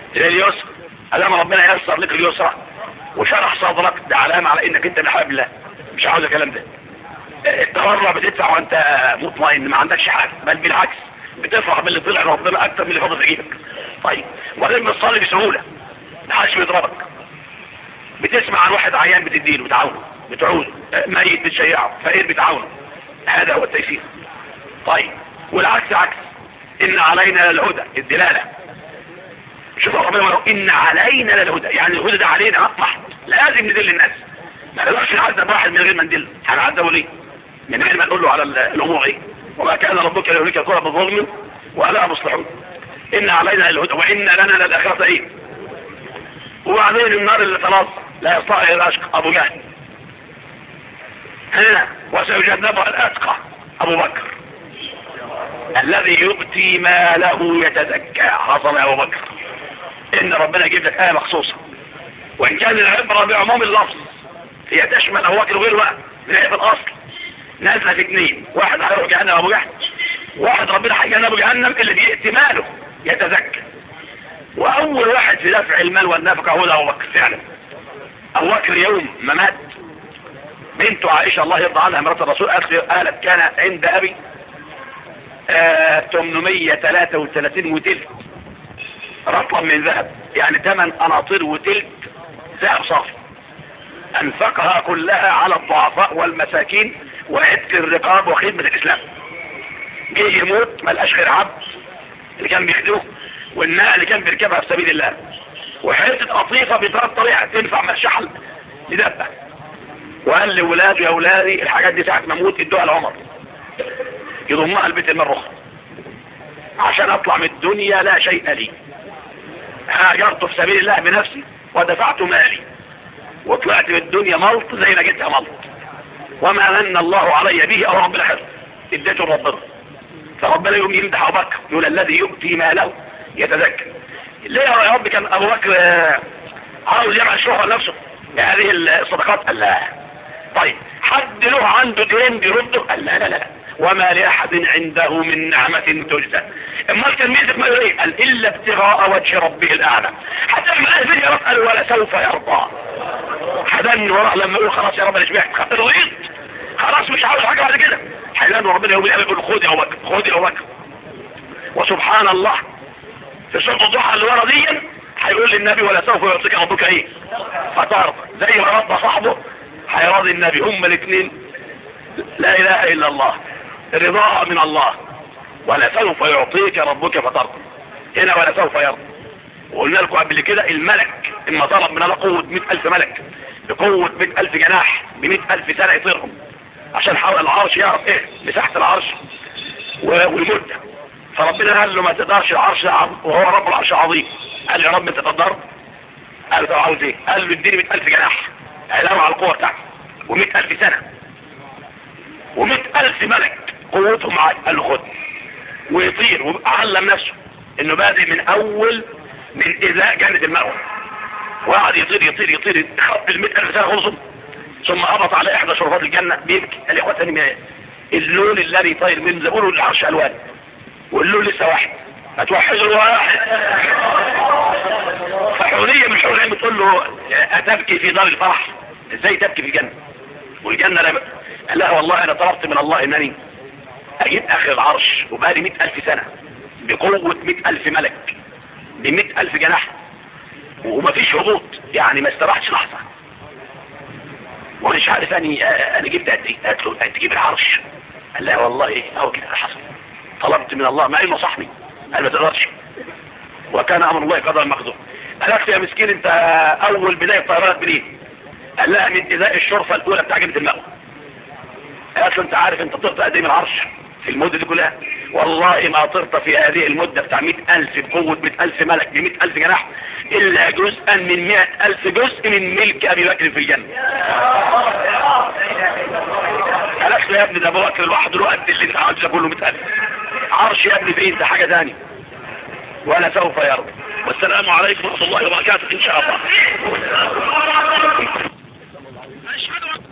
الى اليسر ادام ربنا ييسر لك اليسرى وشرح صدرك ده علامة على انك انت بحب الله مش عاوز الكلام ده التورع بتدفع وانت مطمئن ما عندكش حاجة بل بالعكس بتفرح باللي طلع ربنا اكتر من اللي فاضل في جيبك طيب وبعدين بتصلي بسهولة محدش بيضربك بتسمع عن واحد عيان بتديله بتعاونه بتعوده ميت بتشيعه فقير بتعاونه هذا هو التيسير طيب والعكس عكس ان علينا الهدى الدلالة شوف ربنا يقول ان علينا للهدى يعني الهدى ده علينا مطمح لازم ندل الناس ما نقدرش نعذب واحد من غير ما ندله هنعذبه ليه من غير ما نقول له على الامور ايه وما كان ربك ليهلك القرى بظلم واهلها مصلحون ان علينا للهدى وان لنا للاخره ايه وبعدين النار اللي خلاص لا يستطيع الاشقى ابو جهل هنا وسيجنبها الاتقى ابو بكر الذي يؤتي ماله يتزكى حصل يا ابو بكر ان ربنا يجيب لك ايه مخصوصه وان كان العبره بعموم اللفظ هي تشمل ابو بكر وغيره بقى من في الاصل نازله في اثنين واحد هيروح جهنم ابو جهل واحد ربنا هيجنبه جهنم اللي بيأتي ماله يتزكى واول واحد في دفع المال والنفقه هو ابو بكر فعلا ابو بكر يوم ما مات بنته عائشه الله يرضى عنها مرات الرسول قالت كان عند ابي آه 833 وتلت رطلا من ذهب يعني 8 اناطير وتلت ذهب صافي انفقها كلها على الضعفاء والمساكين وعتق الرقاب وخدمة الاسلام جه يموت ما لقاش غير عبد اللي كان بيخدوه والناء اللي كان بيركبها في سبيل الله وحته قطيفه بثلاث طريقه تنفع مرشحه لدبه وقال لولاده يا ولادي الحاجات دي ساعه ما اموت ادوها لعمر يضمها البيت المرخ عشان اطلع من الدنيا لا شيء لي هاجرت في سبيل الله بنفسي ودفعت مالي وطلعت من الدنيا ملط زي ما جيتها ملط وما من الله علي به او رب الحفظ اديته ربنا فربنا يوم يمدح ابو بكر يقول الذي يؤتي ماله يتذكر ليه يا رب كان ابو بكر عاوز يعمل الشهرة لنفسه بهذه الصدقات قال لا طيب حد له عنده دين بيرده قال لا لا لا وما لأحد عنده من نعمة تجزى اما كان ميزك ما ايه قال إلا ابتغاء وجه ربه الأعلى حتى لما قال فيه يسأل ولا سوف يرضى حدن وراه لما يقول خلاص يا رب انا شبعت رضيت خلاص مش عاوز حاجة بعد كده حيلان وربنا يوم القيامة يقول خد يا ابو بكر خد يا ابو بكر وسبحان الله في سورة الضحى اللي ورا دي هيقول للنبي ولا سوف يعطيك ربك ايه فترضى زي ما رضى صاحبه هيراضي النبي هما الاثنين لا اله الا الله رضاها من الله ولا سوف يعطيك ربك فترضى هنا ولا سوف يرضى وقلنا لكم قبل كده الملك اما طلب من الله قوة مئة الف ملك بقوة مئة الف جناح بمئة الف سنة يطيرهم عشان حول العرش يعرف ايه مساحة العرش والمدة فربنا قال له ما تقدرش العرش وهو رب العرش عظيم قال له يا رب انت تقدر قال له عاوز ايه قال له اديني 100000 جناح علاوه على القوه بتاعتي و100000 سنه و100000 ملك قوتهم معاك قال له خد ويطير وعلم نفسه انه بادئ من اول من ازاء جنة المأوى وقعد يطير يطير يطير خط ال 100000 سنه خلصوا ثم هبط على احدى شرفات الجنه بيبكي قال يا اخواتي اللون الذي طاير من زبونه العرش الوان واللون لسه واحد هتوحدوا الواحد فحورية من حورية بتقول له أتبكي في دار الفرح ازاي تبكي في الجنة والجنة لا قال لها والله انا طلبت من الله انني اجيب اخر العرش وبقالي مئة الف سنة بقوة مئة الف ملك بمئة الف جناح ومفيش هبوط يعني ما استراحتش لحظة ومش عارف اني انا جبت قد ايه قالت له تجيب العرش قال لها والله اهو كده حصل طلبت من الله ما انه صحني قال ما تقدرش وكان امر الله قدر مقدور قالت يا مسكين انت اول بداية طيرانك منين قال لها من ازاء الشرفة الاولى بتاع جبت المأوى قالت له انت عارف انت طرت قد ايه من العرش في المدة دي كلها والله ما طرت في هذه المدة بتاع مئة الف بقوة مئة الف ملك بمئة الف جناح الا جزءا من مئة الف جزء من ملك ابي بكر في الجنة قالت له يا ابني ده ابو بكر لوحده له قد اللي انت عاوزه كله مئة الف عرش يا ابني فين ده حاجة ثانيه ولا سوف يرضى والسلام عليكم ورحمة الله وبركاته ان شاء الله